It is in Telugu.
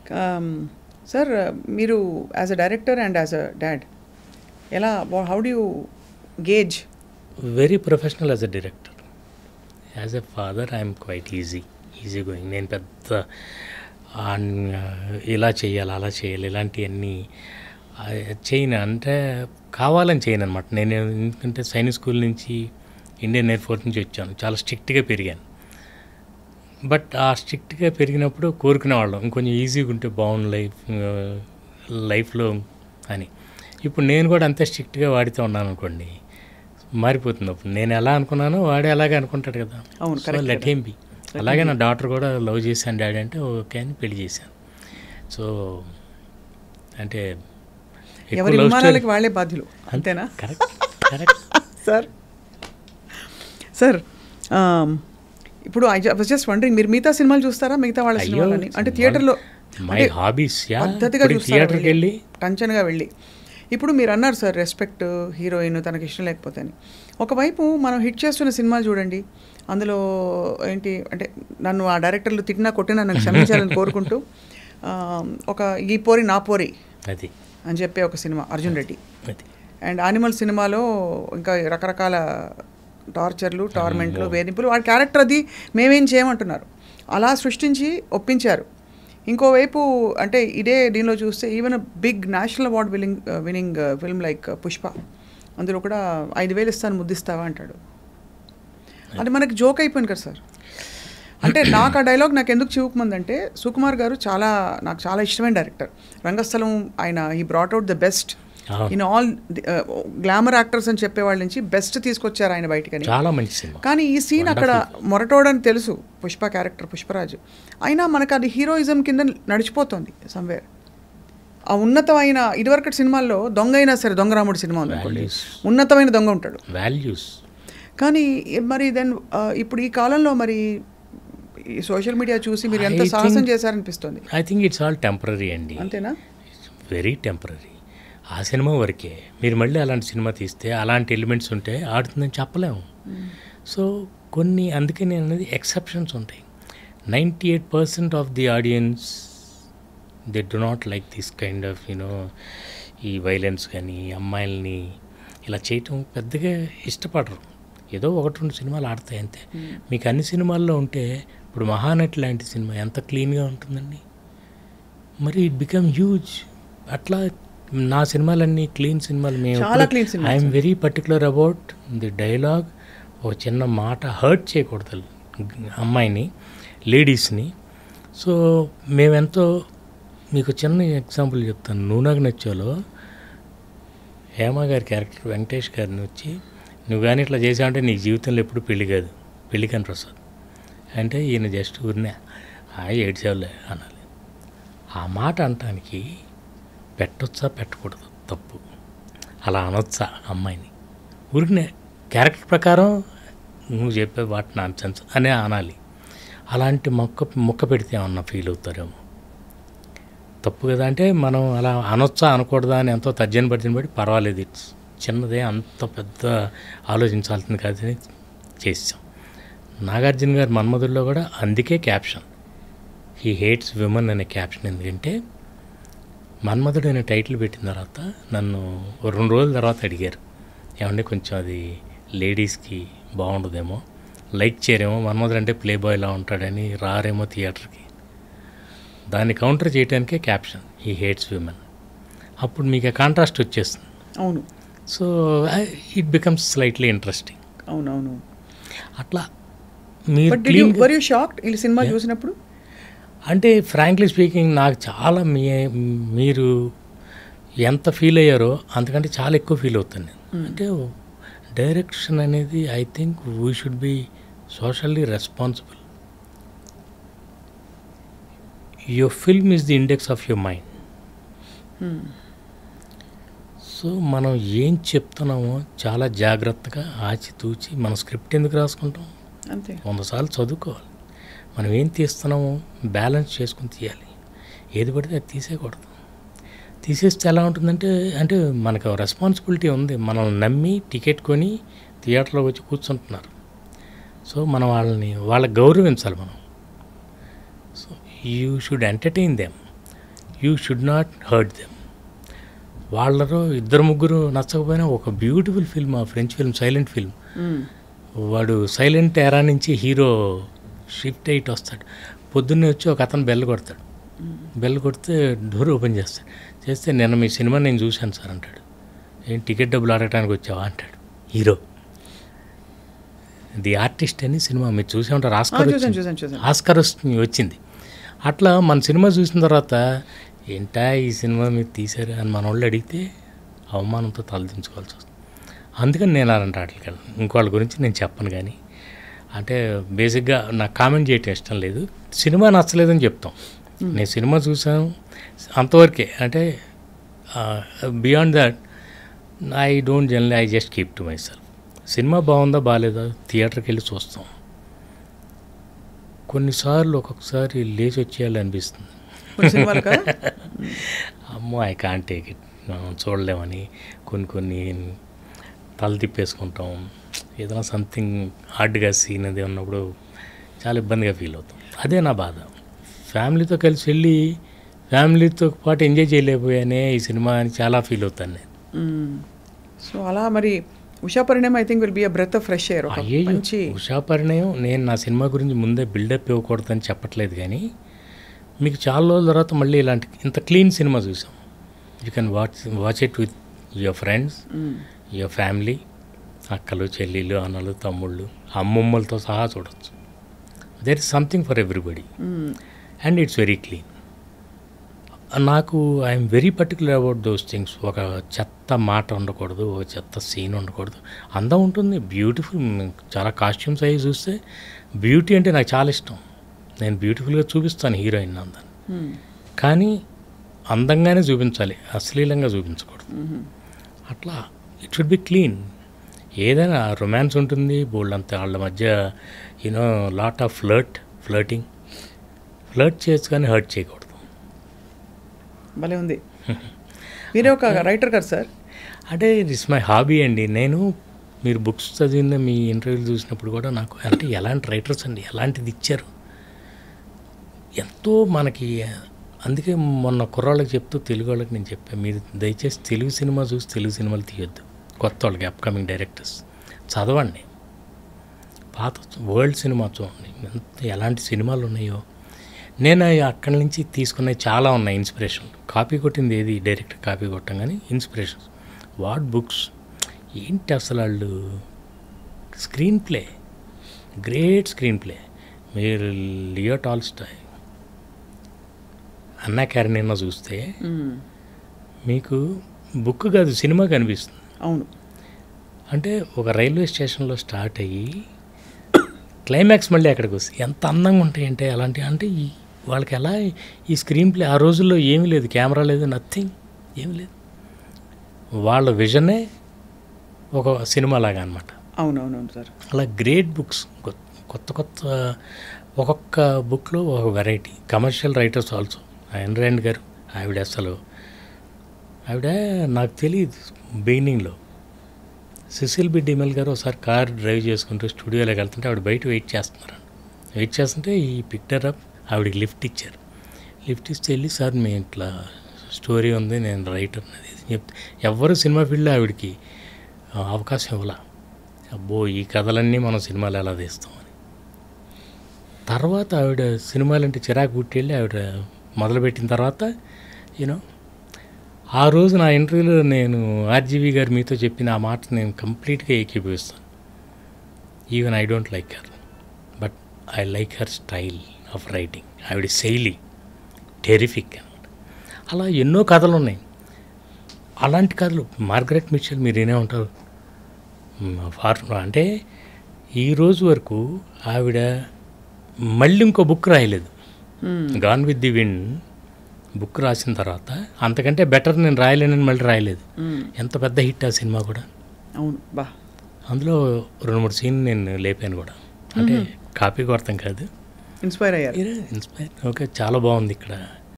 సార్ మీరు as a director and as a dad ఎలా how do you gauge very professional as a director as a father I'm quite easy easy going నేను పెద్ద ఆన్- ఇలా చేయాలి అలా చేయాలి ఇలాంటివన్నీ ఆ, చేయను అంటే కావాలని చేయను అనమాట నేను ఎందుకంటే సైనిక్ స్కూల్ నుంచి ఇండియన్ ఎయిర్ ఫోర్స్ నుంచి వచ్చాను చాలా స్ట్రిక్ట్గా పెరిగాను బట్ ఆ స్ట్రిక్ట్గా పెరిగినప్పుడు కోరుకునేవాళ్ళం ఇంకొంచెం ఈజీగా ఉంటే బాగుంది లైఫ్ లైఫ్లో అని ఇప్పుడు నేను కూడా అంతే స్ట్రిక్ట్గా వాడితే ఉన్నాను అనుకోండి మారిపోతుంది అప్పుడు నేను ఎలా అనుకున్నానో వాడే అలాగే అనుకుంటాడు కదా అవును, so correct let him be అలాగే నా డాక్టర్ కూడా లవ్ చేశాను డాడీ అంటే ఓకే అని పెళ్లి చేశాను సో అంటే ఎక్కువ ఎవరి love story- విమానాలకి వాళ్ళే బాధ్యులు అంతేనా కరెక్ట్ కరెక్ట్ సార్ సార్ ఇప్పుడు ఐ వాజ్ జస్ట్ వండరింగ్ మీరు మిగతా సినిమాలు చూస్తారా మిగతా వాళ్ళ అయ్యో, సినిమాలని అంటే సినిమాలు- థియేటర్లో మై అంటే హాబీస్ యా పద్ధతిగా ఇప్పుడు చూస్తారా థియేటర్కి వెళ్ళి టంచన్గా వెళ్ళి ఇప్పుడు మీరు అన్నారు సార్ రెస్పెక్ట్ హీరోయిన్ తనకి ఇష్టం లేకపోతే అని ఒకవైపు మనం హిట్ చేస్తున్న సినిమాలు చూడండి అందులో ఏంటి అంటే నన్ను ఆ డైరెక్టర్లు తిట్టినా కొట్టినా నన్ను క్షమించాలని కోరుకుంటూ ఆ, ఒక ఈ పోరి నా పోరి అది అని చెప్పే ఒక సినిమా అర్జున్ రెడ్డి అది అండ్ యానిమల్ సినిమాలో ఇంకా రకరకాల టార్చర్లు టార్మెంట్లు వేధింపులు వాడి క్యారెక్టర్ అది మేమేం చేయమంటున్నారు అలా సృష్టించి ఒప్పించారు ఇంకోవైపు అంటే ఇదే దీనిలో చూస్తే even big national award winning winning film like Pushpa అందులో కూడా ఐదు వేలు ఇస్తాను ముద్దిస్తావా అంటాడు అది మనకి జోక్ అయిపోయింది కదా సార్ అంటే నాకు ఆ డైలాగ్ నాకు ఎందుకు చూపుమందంటే సుకుమార్ గారు చాలా నాకు చాలా ఇష్టమైన డైరెక్టర్ రంగస్థలం ఆయన ఈ బ్రాట్ అవుట్ ద బెస్ట్ అవును. ఇన్ ఆల్ గ్లామర్ యాక్టర్స్ అని చెప్పే వాళ్ళ నుంచి బెస్ట్ తీసుకొచ్చారు ఆయన బయటకని చాలా మంచి సినిమా కానీ ఈ సీన్ అక్కడ మొరటోడని తెలుసు పుష్ప క్యారెక్టర్ పుష్పరాజు అయినా మనకు అది హీరోయిజం కింద నడిచిపోతుంది సంవేర్ ఆ ఉన్నతమైన ఇదివరకటి సినిమాల్లో దొంగ అయినా సరే దొంగరాముడు సినిమా ఉంది అనుకోండి Values. ఉన్నతమైన దొంగ ఉంటాడు వాల్యూస్ కానీ మరి దెన్ ఇప్పుడు ఈ కాలంలో మరి ఈ సోషల్ మీడియా చూసి మీరు ఎంత I సాహసం think- చేశారనిపిస్తుంది I think it's all temporary అండి అంతేనా వెరీ టెంపరీ ఆ సినిమా వరకే మీరు మళ్ళీ అలాంటి సినిమా తీస్తే అలాంటి ఎలిమెంట్స్ ఉంటే ఆడుతుందని చెప్పలేము సో కొన్ని అందుకే నేను అనేది ఎక్సెప్షన్స్ ఉంటాయి ninety eight percent of the audience they do not like this kind of you know ఈ వైలెన్స్ కానీ అమ్మాయిల్ని ఇలా చేయటం పెద్దగా ఇష్టపడరు ఏదో ఒకటి రెండు సినిమాలు ఆడతాయి అంతే మీకు అన్ని సినిమాల్లో ఉంటే ఇప్పుడు మహానటి లాంటి సినిమా ఎంత క్లీన్గా ఉంటుందండి మరి ఇట్ బికమ్ హ్యూజ్ అట్లా నా సినిమాలన్నీ క్లీన్ సినిమాలు చాలా clean సినిమాలు, I'm very particular about the dialogue ఒక చిన్న మాట హర్ట్ చేయకూడదు అమ్మాయిని లేడీస్ని సో మేమెంతో మీకు చిన్న ఎగ్జాంపుల్ చెప్తాను నూనెకు నచ్చేలో హేమ గారి క్యారెక్టర్ వెంకటేష్ గారిని వచ్చి నువ్వు కానీ ఇట్లా చేసావంటే నీ జీవితంలో ఎప్పుడు పెళ్లి కాదు పెళ్లి కాని ప్రసాద్ అంటే ఈయన జస్ట్ ఊరినే ఆ ఏడ్చేవాళ్ళే అనాలి ఆ మాట అనటానికి పెట్టొచ్చా పెట్టకూడదు తప్పు అలా అనొచ్చా అమ్మాయిని ఊరికనే క్యారెక్టర్ ప్రకారం నువ్వు చెప్పే వాటి నాన్ సెన్స్ అనే అనాలి అలాంటి మొక్క మొక్క పెడితే ఏమన్నా ఫీల్ అవుతారేమో తప్పు కదా అంటే మనం అలా అనొచ్చా అనకూడదా అని ఎంతో తర్జన పడిన బట్టి పర్వాలేదు ఇట్స్ చిన్నదే అంత పెద్ద ఆలోచించాల్సింది కాదని చేసాం నాగార్జున గారి మన్మధుల్లో కూడా అందుకే క్యాప్షన్ హీ హేట్స్ విమన్ అనే క్యాప్షన్ ఎందుకంటే మన్మధుడు అనే టైటిల్ పెట్టిన తర్వాత నన్ను ఓ రెండు రోజుల తర్వాత అడిగారు ఏమంటే కొంచెం అది లేడీస్కి బాగుండదేమో లైక్ చేయరేమో మన్మధుడు అంటే ప్లే బాయ్లా ఉంటాడని రారేమో థియేటర్కి దాన్ని కౌంటర్ చేయడానికే క్యాప్షన్ ఈ హేట్స్ విమెన్ అప్పుడు మీకు ఆ కాంట్రాస్ట్ వచ్చేస్తుంది అవును so it becomes slightly interesting అవునవును అట్లా మీరు బట్ డిడ్ యూ clean గా- వర్ యూ షాక్డ్ ఈ సినిమా చూసినప్పుడు అంటే ఫ్రాంక్లీ స్పీకింగ్ నాకు చాలా మీ మీరు ఎంత ఫీల్ అయ్యారో అంతకంటే చాలా ఎక్కువ ఫీల్ అవుతాను నేను అంటే డైరెక్షన్ అనేది I think we should be socially responsible your film is the index of your mind so మనం ఏం చెప్తున్నామో చాలా జాగ్రత్తగా ఆచితూచి మన స్క్రిప్ట్ ఎందుకు రాసుకుంటాం అంతే వంద సార్లు చదువుకోవాలి మనం ఏం తీస్తున్నామో బ్యాలెన్స్ చేసుకుని తీయాలి ఏది పడితే అది తీసేయకూడదు తీసేస్తే ఎలా ఉంటుందంటే అంటే మనకు రెస్పాన్సిబిలిటీ ఉంది మనల్ని నమ్మి టికెట్ కొని థియేటర్లోకి వచ్చి కూర్చుంటున్నారు సో మనం వాళ్ళని వాళ్ళకి గౌరవించాలి మనం so you should entertain them you should not hurt them వాళ్ళలో ఇద్దరు ముగ్గురు నచ్చకపోయినా ఒక బ్యూటిఫుల్ ఫిల్మ్ ఆ French film silent film hmm. వాడు సైలెంట్ ఎరా నుంచి హీరో షిఫ్ట్ అయిట్ వస్తాడు పొద్దున్నే వచ్చి ఒక అతను బెల్ కొడతాడు బెల్ కొడితే డోర్ ఓపెన్ చేస్తాడు చేస్తే నిన్న మీ సినిమా నేను చూశాను సార్ అంటాడు ఏం టికెట్ డబ్బులు ఆడటానికి వచ్చావా అంటాడు హీరో ది ఆర్టిస్ట్ అని సినిమా మీరు చూసే ఉంటారు ఆ, ఆస్కార్ చూసాను వచ్చింది. చూసాను చూసాను ఆస్కార్ వస్తుంది వచ్చింది అట్లా మన సినిమా చూసిన తర్వాత ఏంటా ఈ సినిమా మీరు తీశారు అని మన వాళ్ళు అడిగితే అవమానంతో తలదించుకోవాల్సి వస్తుంది అందుకని నేను అలాంటి వాటికి వెళ్ళను ఇంకోళ్ళ గురించి నేను చెప్పను కానీ అంటే బేసిక్గా నాకు కామెంట్ చేయటం ఇష్టం లేదు సినిమా నచ్చలేదని చెప్తాం నేను సినిమా చూసాను అంతవరకే అంటే beyond that I don't general I just keep to myself సినిమా బాగుందా బాగాలేదా థియేటర్కి వెళ్ళి చూస్తాం కొన్నిసార్లు ఒక్కొక్కసారి లేచి వచ్చేయాలి అనిపిస్తుంది కొన్ని సినిమాలు కదా అమ్మో ఐ కాంట్ టేక్ ఇట్ మనం చూడలేమని కొన్ని కొన్ని తల తిప్పేసుకుంటాం ఏదైనా సంథింగ్ హార్డ్గా సీన్ అది ఉన్నప్పుడు చాలా ఇబ్బందిగా ఫీల్ అవుతాం అదే నా బాధ ఫ్యామిలీతో కలిసి వెళ్ళి ఫ్యామిలీతో పాటు ఎంజాయ్ చేయలేకపోయానే ఈ సినిమా అని చాలా ఫీల్ అవుతాను నేను సో అలా మరి Usha Parinayam I think will be a breath of fresh air ఒక అయ్యో మంచి ఉషా పరిణయం నేను నా సినిమా గురించి ముందే బిల్డప్ ఇవ్వకూడదని చెప్పట్లేదు కానీ మీకు చాలా రోజుల తర్వాత మళ్ళీ ఇలాంటి ఇంత క్లీన్ సినిమా చూసాం you can watch watch it with your friends your family అక్కలు చెల్లెళ్ళు అన్నలు తమ్ముళ్ళు అమ్మమ్మలతో సహా చూడొచ్చు there is something for everybody and it's very clean నాకు I'm very particular about those things ఒక చెత్త మాట ఉండకూడదు ఒక చెత్త సీన్ ఉండకూడదు అందం ఉంటుంది బ్యూటిఫుల్ చాలా కాస్ట్యూమ్స్ అవి చూస్తే బ్యూటీ అంటే నాకు చాలా ఇష్టం నేను బ్యూటిఫుల్గా చూపిస్తాను హీరోయిన్ అందాన్ని కానీ అందంగానే చూపించాలి అశ్లీలంగా చూపించకూడదు అట్లా ఇట్ షుడ్ బి క్లీన్ ఏదైనా రొమాన్స్ ఉంటుంది బోల్డ్ అంత వాళ్ళ మధ్య you know lot of flirt flirting flirt చేయొచ్చు కానీ హర్ట్ చేయకూడదు భలే ఉంది మీరే ఒక రైటర్ కదా సార్ అంటే ఇట్స్ మై హాబీ అండి నేను మీరు బుక్స్ చదివిన మీ ఇంటర్వ్యూలు చూసినప్పుడు కూడా నాకు అంటే ఎలాంటి రైటర్స్ అండి ఎలాంటిది ఇచ్చారు ఎంతో మనకి అందుకే మొన్న కుర్రాళ్ళకి చెప్తూ తెలుగు వాళ్ళకి నేను చెప్పాను మీరు దయచేసి తెలుగు సినిమా చూసి తెలుగు సినిమాలు తీయొద్దు కొత్త వాళ్ళకి అప్కమింగ్ డైరెక్టర్స్ చదవండి పాత వరల్డ్ సినిమా చూడండి ఎంత ఎలాంటి సినిమాలు ఉన్నాయో నేను అవి అక్కడి నుంచి తీసుకున్నవి చాలా ఉన్నాయి ఇన్స్పిరేషన్ కాపీ కొట్టింది ఏది డైరెక్ట్ కాపీ కొట్టం కానీ ఇన్స్పిరేషన్స్ వాట్ బుక్స్ ఏంటి అసలు వాళ్ళు screenplay great screenplay మీరు లియో టాల్స్టాయ్ అన్నా క్యారనైనా చూస్తే మ్మ్. మీకు బుక్ కాదు సినిమా కనిపిస్తుంది అవును అంటే ఒక రైల్వే స్టేషన్లో స్టార్ట్ అయ్యి క్లైమాక్స్ మళ్ళీ అక్కడికి వస్తుంది ఎంత అందంగా ఉంటాయంటే అలాంటి అంటే ఈ వాళ్ళకి ఎలా ఈ స్క్రీన్ ప్లే ఆ రోజుల్లో ఏమీ లేదు కెమెరా లేదు నథింగ్ ఏమీ లేదు వాళ్ళ విజనే ఒక సినిమా లాగా అనమాట అవునవునవును సార్ అలా గ్రేట్ బుక్స్ కొత్త కొత్త ఒక్కొక్క బుక్లో ఒక వెరైటీ కమర్షియల్ రైటర్స్ ఆల్సో ఆయన ర్యాండ్ గారు ఆవిడ అసలు ఆవిడ నాకు తెలియదు బిగినింగ్లో సిసిల్ బి డిమెల్ గారు ఒకసారి కార్ డ్రైవ్ చేసుకుంటూ స్టూడియోలోకి వెళ్తుంటే ఆవిడ బయట వెయిట్ చేస్తున్నారు వెయిట్ చేస్తుంటే ఈ పిక్చర్ అప్ ఆవిడకి లిఫ్ట్ ఇచ్చారు లిఫ్ట్ ఇస్తే వెళ్ళి సార్ మీ ఇట్లా స్టోరీ ఉంది నేను రైటర్ అనేది చెప్తే ఎవరు సినిమా ఫీల్డ్లో ఆవిడకి ఆ, అవకాశం ఇవ్వాల అబ్బో ఈ కథలన్నీ మనం సినిమాలు ఎలా తీస్తామని తర్వాత ఆవిడ సినిమాలంటే చిరాకు పుట్టెళ్ళి ఆవిడ మొదలుపెట్టిన తర్వాత యూనో ఆ రోజు నా ఇంటర్వ్యూలో నేను ఆర్జీవి గారు మీతో చెప్పిన ఆ మాట నేను కంప్లీట్గా ఏకీభవిస్తాను even I don't like her but I like her style of writing ఆవిడ శైలి టెరిఫిక్ అనమాట అలా ఎన్నో కథలు ఉన్నాయి అలాంటి కథలు మార్గరెట్ మిచెల్ మీరు ఏనే ఉంటారు ఫార్ అంటే ఈ రోజు వరకు ఆవిడ మళ్ళీ ఇంకో బుక్ రాయలేదు hmm. Gone with the wind book రాసిన తర్వాత అంతకంటే బెటర్ నేను రాయలేనని మళ్ళీ రాయలేదు మ్మ్. ఎంత పెద్ద హిట్ ఆ సినిమా కూడా అవును బా అందులో రెండు మూడు సీన్ నేను లేపాను కూడా అంటే కాపీ కొడతాం కాదు ఇన్స్పైర్ అయ్యారు ఇన్స్పైర్ ఓకే చాలా బాగుంది ఇక్కడ